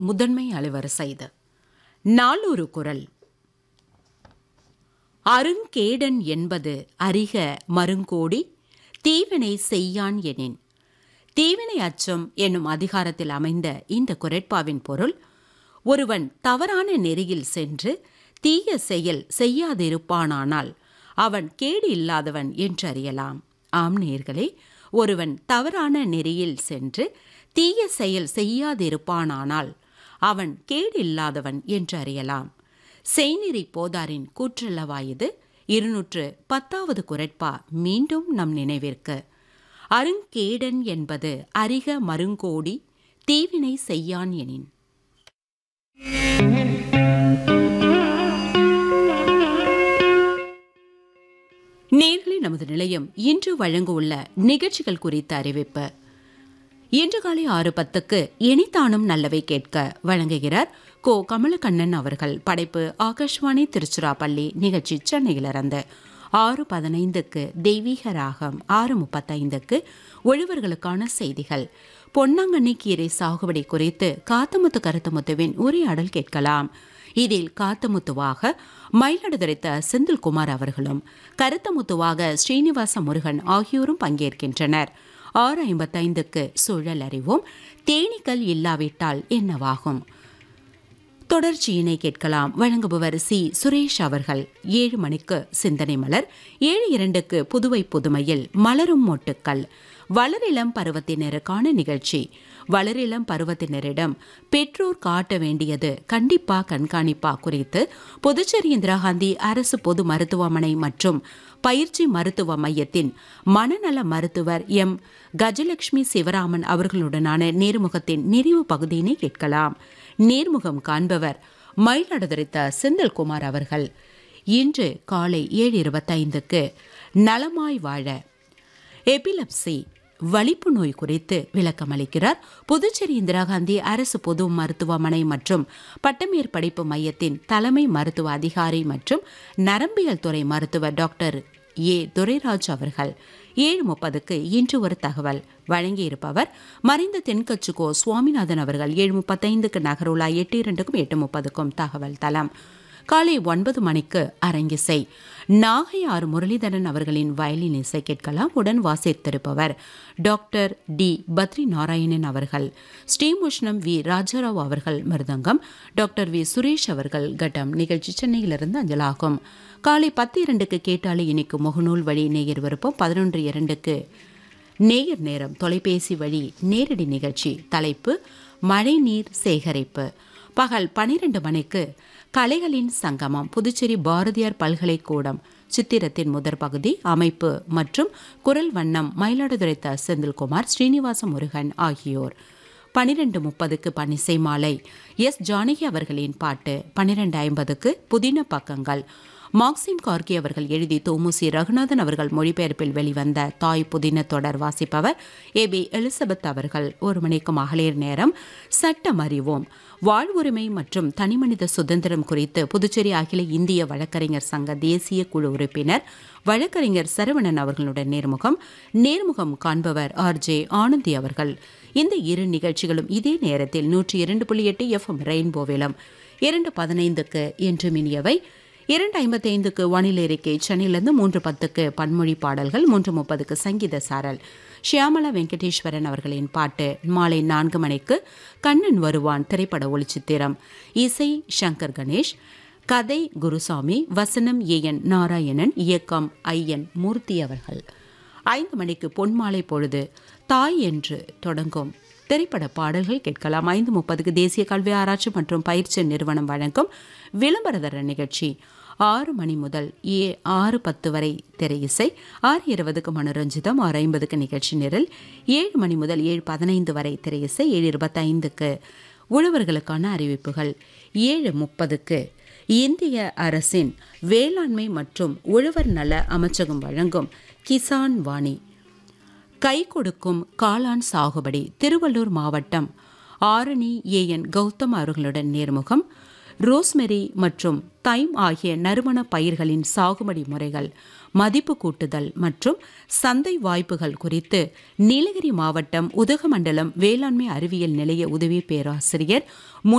முதன்மை அலுவரசை இது நாளொரு குரல் அருங்கேடன் என்பது அறிக மருங்கோடி தீவினை செய்யான் எனின் தீவினை அச்சம் என்னும் அதிகாரத்தில் அமைந்த இந்த குரட்பாவின் பொருள் ஒருவன் தவறான நெறியில் சென்று தீய செயல் செய்யாதிருப்பானானால் அவன் கேடு இல்லாதவன் என்று அறியலாம் ஆம் நேர்களே ஒருவன் தவறான நெறியில் சென்று தீய செயல் செய்யாதிருப்பானானால் அவன் கேடு இல்லாதவன் என்று அறியலாம் செய்நெறி போதாரின் கூற்றல்லவாயுது இருநூற்று பத்தாவது குரட்பா மீண்டும் நம் நினைவிற்கு அருங்கேடன் என்பது அறிக மருங்கோடி தீவினை செய்யான் எனின் நேர்களே நமது நிலையம் இன்று வழங்க உள்ள நிகழ்ச்சிகள் குறித்த அறிவிப்பு இன்று காலை ஆறு பத்துக்கு இனித்தானும் நல்லவை கேட்க வழங்குகிறார் கோ கமலக்கண்ணன் அவர்கள் படைப்பு ஆகாஷ்வாணி திருச்சிராப்பள்ளி நிகழ்ச்சி சென்னையிலிருந்து ஆறு பதினைந்துக்கு தெய்வீக ராகம் ஆறு முப்பத்தைந்துக்கு ஒழுவர்களுக்கான செய்திகள் பொன்னாங்கண்ணி கீரை சாகுபடி குறித்து காத்தமுத்து கருத்தமுத்துவின் உரையாடல் கேட்கலாம் இதில் காத்தமுத்துவாக மயிலாடுதுறைத்த செந்தில்குமார் அவர்களும் கருத்தமுத்துவாக ஸ்ரீனிவாச முருகன் ஆகியோரும் பங்கேற்கின்றனர் ஆறு ஐம்பத்தைந்துக்கு சூழல் அறிவோம் தேனீக்கள் இல்லாவிட்டால் என்னவாகும் தொடர்ச்சியினை கேட்கலாம் வழங்குபவர் சி சுரேஷ் அவர்கள் ஏழு மணிக்கு சிந்தனை மலர் ஏழு இரண்டுக்கு புதுவை புதுமையில் மலரும் மொட்டுக்கள் வளரிளம் பருவத்தினருக்கான நிகழ்ச்சி வளரிளம் பருவத்தினரிடம் பெற்றோர் காட்ட வேண்டியது கண்டிப்பா கண்காணிப்பா குறித்து புதுச்சேரி இந்திரா காந்தி அரசு பொது மருத்துவமனை மற்றும் பயிற்சி மருத்துவ மையத்தின் மனநல மருத்துவர் எம் கஜலட்சுமி சிவராமன் அவர்களுடனான நேர்முகத்தின் நிறைவு பகுதியினை கேட்கலாம் நேர்முகம் காண்பவர் மயிலாடுதுறைத்த செந்தில்குமார் அவர்கள் இன்று காலை ஏழு இருபத்தைந்துக்கு நலமாய் வாழ எபிலப்சி வலிப்பு நோய் குறித்து விளக்கமளிக்கிறார் புதுச்சேரி இந்திரா காந்தி அரசு பொது மருத்துவமனை மற்றும் பட்டமேற் படிப்பு மையத்தின் தலைமை மருத்துவ அதிகாரி மற்றும் நரம்பியல் துறை மருத்துவர் டாக்டர் ஏ துரைராஜ் அவர்கள் ஏழு முப்பதுக்கு இன்று ஒரு தகவல் வழங்கியிருப்பவர் மறைந்த தென்கட்சிக்கோ சுவாமிநாதன் அவர்கள் ஏழு முப்பத்தைந்துக்கு நகருலா எட்டு இரண்டுக்கும் எட்டு முப்பதுக்கும் தகவல் தளம் காலை ஒன்பது மணிக்கு அரங்கிசை நாகை ஆறு முரளிதரன் அவர்களின் வயலின் இசை கேட்கலாம் உடன் வாசித்திருப்பவர் டாக்டர் டி பத்ரி நாராயணன் அவர்கள் ஸ்ரீமுஷ்ணம் வி ராஜாராவ் அவர்கள் மிருதங்கம் டாக்டர் வி சுரேஷ் அவர்கள் கட்டம் நிகழ்ச்சி சென்னையிலிருந்து அஞ்சலாகும் காலை பத்து இரண்டுக்கு கேட்டாலே இனிக்கு முகநூல் வழி நேயர் விருப்பம் பதினொன்று இரண்டுக்கு நேயர் நேரம் தொலைபேசி வழி நேரடி நிகழ்ச்சி தலைப்பு மழைநீர் சேகரிப்பு பகல் பனிரெண்டு மணிக்கு கலைகளின் சங்கமம் புதுச்சேரி பாரதியார் பல்கலைக்கூடம் சித்திரத்தின் முதற் பகுதி அமைப்பு மற்றும் குரல் வண்ணம் மயிலாடுதுறை த செந்தில்குமார் ஸ்ரீனிவாச முருகன் ஆகியோர் பனிரெண்டு முப்பதுக்கு பனிசை மாலை எஸ் ஜானகி அவர்களின் பாட்டு பனிரெண்டு ஐம்பதுக்கு புதின பக்கங்கள் மார்க்சிம் கார்கி அவர்கள் எழுதி தோமுசி ரகுநாதன் அவர்கள் மொழிபெயர்ப்பில் வெளிவந்த தாய் புதின தொடர் வாசிப்பவர் ஏ பி எலிசபெத் அவர்கள் ஒரு மணிக்கு மகளிர் நேரம் சட்டம் அறிவோம் வாழ்வுரிமை மற்றும் தனிமனித சுதந்திரம் குறித்து புதுச்சேரி அகில இந்திய வழக்கறிஞர் சங்க தேசிய குழு உறுப்பினர் வழக்கறிஞர் சரவணன் அவர்களுடன் நேர்முகம் நேர்முகம் காண்பவர் ஆர் ஜே ஆனந்தி அவர்கள் இந்த இரு நிகழ்ச்சிகளும் இதே நேரத்தில் நூற்றி இரண்டு புள்ளி எட்டு எஃப்எம் ரெயின்போவிலும் இரண்டு பதினைந்துக்கு என்று மினியவை இரண்டு ஐம்பத்தி ஐந்துக்கு வானிலை அறிக்கை சென்னையிலிருந்து மூன்று பத்துக்கு பன்மொழி பாடல்கள் மூன்று முப்பதுக்கு சங்கீத சாரல் ஷியாமலா வெங்கடேஸ்வரன் அவர்களின் பாட்டு மாலை நான்கு மணிக்கு கண்ணன் வருவான் திரைப்பட ஒளிச்சித்திரம் இசை சங்கர் கணேஷ் கதை குருசாமி வசனம் ஏ என் நாராயணன் இயக்கம் ஐ என் மூர்த்தி அவர்கள் ஐந்து மணிக்கு பொன்மாலை பொழுது தாய் என்று தொடங்கும் திரைப்பட பாடல்கள் கேட்கலாம் ஐந்து முப்பதுக்கு தேசிய கல்வி ஆராய்ச்சி மற்றும் பயிற்சி நிறுவனம் வழங்கும் விளம்பரதர நிகழ்ச்சி ஆறு மணி முதல் ஏ ஆறு பத்து வரை திரை இசை ஆறு இருபதுக்கு மனோரஞ்சிதம் ஆறு ஐம்பதுக்கு நிகழ்ச்சி நிரல் ஏழு மணி முதல் ஏழு பதினைந்து வரை திரை இசை ஏழு இருபத்தைந்துக்கு உழவர்களுக்கான அறிவிப்புகள் ஏழு முப்பதுக்கு இந்திய அரசின் வேளாண்மை மற்றும் உழவர் நல அமைச்சகம் வழங்கும் கிசான் வாணி கை கொடுக்கும் காளான் சாகுபடி திருவள்ளூர் மாவட்டம் ஆரணி ஏ என் கௌதம் அவர்களுடன் நேர்முகம் ரோஸ்மெரி மற்றும் தைம் ஆகிய நறுமண பயிர்களின் சாகுபடி முறைகள் மதிப்பு கூட்டுதல் மற்றும் சந்தை வாய்ப்புகள் குறித்து நீலகிரி மாவட்டம் உதகமண்டலம் வேளாண்மை அறிவியல் நிலைய உதவி பேராசிரியர்